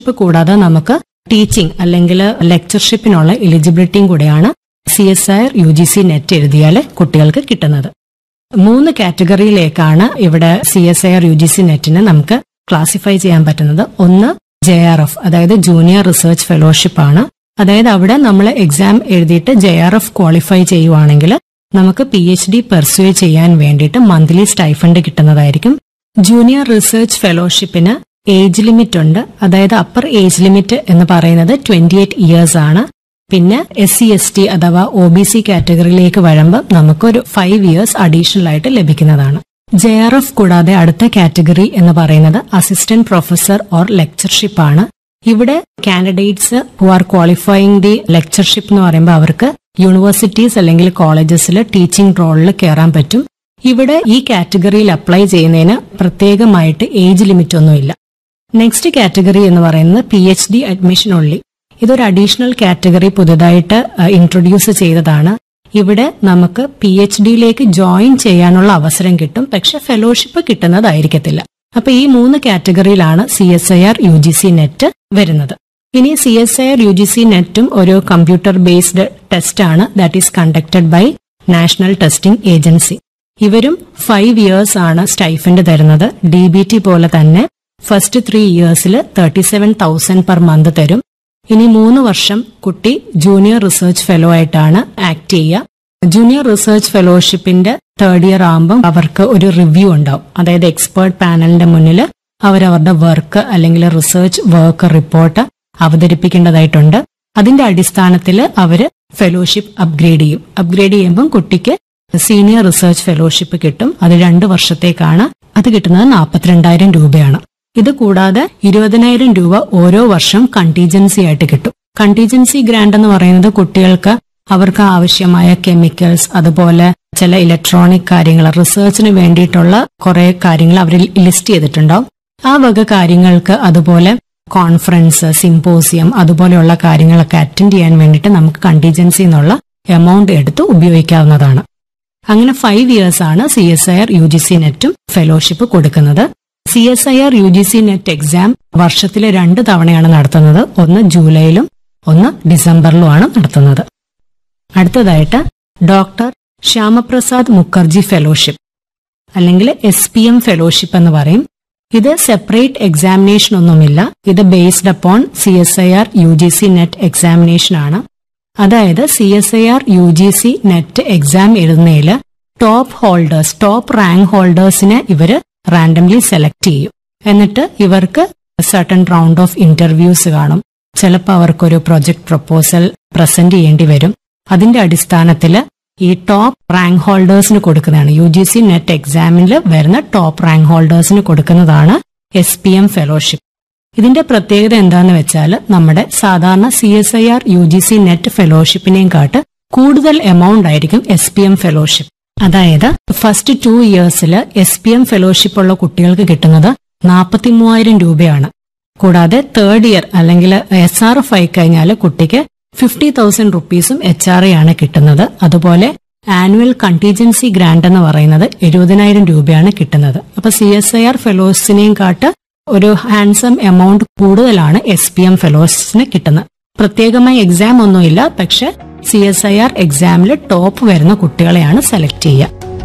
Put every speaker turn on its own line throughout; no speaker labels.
ഇപ്പൊ കൂടാതെ നമുക്ക് ടീച്ചിങ് അല്ലെങ്കിൽ ലെക്ചർഷിപ്പിനുള്ള എലിജിബിലിറ്റിയും കൂടെയാണ് C S I U G C net എഴുതിയാൽ കുട്ടികൾക്ക് കിട്ടുന്നത് മൂന്ന് കാറ്റഗറിയിലേക്കാണ് ഇവിടെ C S I R U G C നെറ്റിനെ നമുക്ക് ക്ലാസിഫൈ ചെയ്യാൻ പറ്റുന്നത് ഒന്ന് ജെ ആർ എഫ് അതായത് ജൂനിയർ റിസർച്ച് ഫെലോഷിപ്പ് ആണ് അതായത് അവിടെ നമ്മൾ എക്സാം എഴുതിയിട്ട് ജെ ആർ എഫ് ക്വാളിഫൈ ചെയ്യുവാണെങ്കിൽ നമുക്ക് പി എച്ച് ഡി പെർസ്യൂ ചെയ്യാൻ വേണ്ടിയിട്ട് മന്ത്ലി സ്റ്റൈഫണ്ട് കിട്ടുന്നതായിരിക്കും ജൂനിയർ റിസർച്ച് ഫെലോഷിപ്പിന് ഏജ് ലിമിറ്റ് ഉണ്ട് അതായത് അപ്പർ ഏജ് ലിമിറ്റ് എന്ന് പറയുന്നത് ട്വന്റി എയ്റ്റ് ഇയേഴ്സ് ആണ് പിന്നെ എസ് സി എസ് ടി അഥവാ ഒ ബി സി കാറ്റഗറിയിലേക്ക് വരുമ്പോൾ നമുക്കൊരു ഫൈവ് ഇയേഴ്സ് അഡീഷണൽ ആയിട്ട് ലഭിക്കുന്നതാണ് ജെ ആർ എഫ് കൂടാതെ അടുത്ത കാറ്റഗറി എന്ന് പറയുന്നത് അസിസ്റ്റന്റ് പ്രൊഫസർ ഓർ ലെക്ചർഷിപ്പ് ആണ് ഇവിടെ candidates who are qualifying the lectureship എന്ന് പറയുമ്പോൾ അവർക്ക് യൂണിവേഴ്സിറ്റീസ് അല്ലെങ്കിൽ കോളേജസിൽ ടീച്ചിങ് റോളിൽ കയറാൻ പറ്റും ഇവിടെ ഈ കാറ്റഗറിയിൽ അപ്ലൈ ചെയ്യുന്നതിന് പ്രത്യേകമായിട്ട് ഏജ് ലിമിറ്റ് ഒന്നുമില്ല നെക്സ്റ്റ് കാറ്റഗറി എന്ന് പറയുന്നത് P H D admission only ഇതൊരു അഡീഷണൽ കാറ്റഗറി പുതുതായിട്ട് ഇൻട്രൊഡ്യൂസ് ചെയ്തതാണ് ഇവിടെ നമുക്ക് പി എച്ച് ഡിയിലേക്ക് ജോയിൻ ചെയ്യാനുള്ള അവസരം കിട്ടും പക്ഷെ ഫെലോഷിപ്പ് കിട്ടുന്നതായിരിക്കത്തില്ല അപ്പൊ ഈ മൂന്ന് കാറ്റഗറിയിലാണ് C S I R U G C net വരുന്നത് ഇനി C S I R U G C നെറ്റും ഒരു കമ്പ്യൂട്ടർ ബേസ്ഡ് ടെസ്റ്റ് ആണ് that is conducted by national testing agency ഇവരും ഫൈവ് ഇയേഴ്സ് ആണ് സ്റ്റൈഫൻഡ് തരുന്നത് ഡി ബി ടി പോലെ തന്നെ ഫസ്റ്റ് ത്രീ ഇയേഴ്സിൽ thirty seven thousand per month തരും ഇനി മൂന്ന് വർഷം കുട്ടി ജൂനിയർ റിസർച്ച് ഫെലോ ആയിട്ടാണ് ആക്ട് ചെയ്യുക ജൂനിയർ റിസർച്ച് ഫെലോഷിപ്പിന്റെ തേർഡ് ഇയർ ആകുമ്പം അവർക്ക് ഒരു റിവ്യൂ ഉണ്ടാവും അതായത് എക്സ്പേർട്ട് പാനലിന്റെ മുന്നിൽ അവരവരുടെ വർക്ക് അല്ലെങ്കിൽ റിസർച്ച് വർക്ക് റിപ്പോർട്ട് അവതരിപ്പിക്കേണ്ടതായിട്ടുണ്ട് അതിന്റെ അടിസ്ഥാനത്തിൽ അവര് ഫെലോഷിപ്പ് അപ്ഗ്രേഡ് ചെയ്യും അപ്ഗ്രേഡ് ചെയ്യുമ്പം കുട്ടിക്ക് സീനിയർ റിസർച്ച് ഫെലോഷിപ്പ് കിട്ടും അത് രണ്ട് വർഷത്തേക്കാണ് അത് കിട്ടുന്നത് നാൽപ്പത്തിരണ്ടായിരം രൂപയാണ് ഇത് കൂടാതെ ഇരുപതിനായിരം രൂപ ഓരോ വർഷം കണ്ടീജൻസി ആയിട്ട് കിട്ടും കണ്ടീജൻസി ഗ്രാന്റ് എന്ന് പറയുന്നത് കുട്ടികൾക്ക് അവർക്ക് ആവശ്യമായ കെമിക്കൽസ് അതുപോലെ ചില ഇലക്ട്രോണിക് കാര്യങ്ങൾ റിസർച്ചിന് വേണ്ടിയിട്ടുള്ള കുറെ കാര്യങ്ങൾ അവർ ലിസ്റ്റ് ചെയ്തിട്ടുണ്ടാവും ആ വക കാര്യങ്ങൾക്ക് അതുപോലെ കോൺഫറൻസ് സിംപോസിയം അതുപോലെയുള്ള കാര്യങ്ങളൊക്കെ അറ്റൻഡ് ചെയ്യാൻ വേണ്ടിയിട്ട് നമുക്ക് കണ്ടീജൻസി എന്നുള്ള എമൗണ്ട് എടുത്ത് ഉപയോഗിക്കാവുന്നതാണ് അങ്ങനെ ഫൈവ് ഇയേഴ്സ് ആണ് C S I R U G C നെറ്റും ഫെലോഷിപ്പ് കൊടുക്കുന്നത് C S I R U G C net exam വർഷത്തിലെ രണ്ട് തവണയാണ് നടത്തുന്നത് ഒന്ന് ജൂലൈയിലും ഒന്ന് ഡിസംബറിലുമാണ് നടത്തുന്നത് അടുത്തതായിട്ട് ഡോക്ടർ ശ്യാമപ്രസാദ് മുഖർജി ഫെലോഷിപ്പ് അല്ലെങ്കിൽ എസ് പി എം ഫെലോഷിപ്പ് എന്ന് പറയും ഇത് സെപ്പറേറ്റ് എക്സാമിനേഷൻ ഒന്നുമില്ല ഇത് based upon C S I R U G C net examination ആണ് അതായത് C S I R U G C net exam എഴുതുന്നതിൽ ടോപ്പ് ഹോൾഡേഴ്സ് ടോപ്പ് റാങ്ക് ഹോൾഡേഴ്സിനെ ഇവര് റാൻഡംലി സെലക്ട് ചെയ്യും എന്നിട്ട് ഇവർക്ക് സർട്ടൺ റൗണ്ട് ഓഫ് ഇന്റർവ്യൂസ് കാണും ചിലപ്പോൾ അവർക്കൊരു പ്രൊജക്ട് പ്രപ്പോസൽ പ്രസന്റ് ചെയ്യേണ്ടി വരും അതിന്റെ അടിസ്ഥാനത്തിൽ ഈ ടോപ്പ് റാങ്ക് ഹോൾഡേഴ്സിന് കൊടുക്കുന്നതാണ് യു ജി സി നെറ്റ് എക്സാമിൽ വരുന്ന ടോപ്പ് റാങ്ക് ഹോൾഡേഴ്സിന് കൊടുക്കുന്നതാണ് എസ് പി എം ഫെലോഷിപ്പ് ഇതിന്റെ പ്രത്യേകത എന്താന്ന് വെച്ചാൽ നമ്മുടെ സാധാരണ C S I R U G C net ഫെലോഷിപ്പിനെയും കാട്ട് കൂടുതൽ എമൗണ്ട് ആയിരിക്കും എസ് പി എം ഫെലോഷിപ്പ് അതായത് ഫസ്റ്റ് ടു ഇയേഴ്സിൽ എസ് പി എം ഫെലോഷിപ്പ് ഉള്ള കുട്ടികൾക്ക് കിട്ടുന്നത് നാൽപ്പത്തി മൂവായിരം രൂപയാണ് കൂടാതെ തേർഡ് ഇയർ അല്ലെങ്കിൽ എസ് ആർ എഫ് ആയി കഴിഞ്ഞാൽ കുട്ടിക്ക് ഫിഫ്റ്റി തൗസൻഡ് റുപ്പീസും എച്ച് ആർ എ ആണ് കിട്ടുന്നത് അതുപോലെ ആനുവൽ കണ്ടീജൻസി ഗ്രാന്റ് എന്ന് പറയുന്നത് എഴുപതിനായിരം രൂപയാണ് കിട്ടുന്നത് അപ്പൊ സി എസ് ഐ ആർ ഫെലോസിനെയും കാട്ട് ഒരു ഹാൻസം എമൗണ്ട് കൂടുതലാണ് എസ് പി എം ഫെലോസിന് കിട്ടുന്നത് പ്രത്യേകമായി എക്സാം ഒന്നുമില്ല പക്ഷെ സി എസ് ഐ ആർ എക്സാമിൽ ടോപ്പ് വരുന്ന കുട്ടികളെയാണ് സെലക്ട് ചെയ്യുക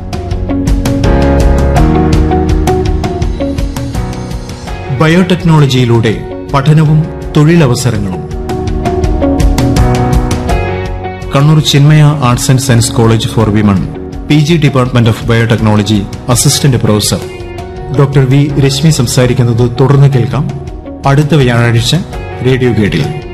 ബയോടെക്നോളജിയിലൂടെ പഠനവും തൊഴിലവസരങ്ങളും Kannur Chinmaya arts and science college for women P G department of biotechnology assistant professor doctor V Rashmi സംസാരിക്കുന്നത് തുടർന്ന് കേൾക്കാം അടുത്ത വ്യാഴാഴ്ച റേഡിയോ ഗേഡിൽ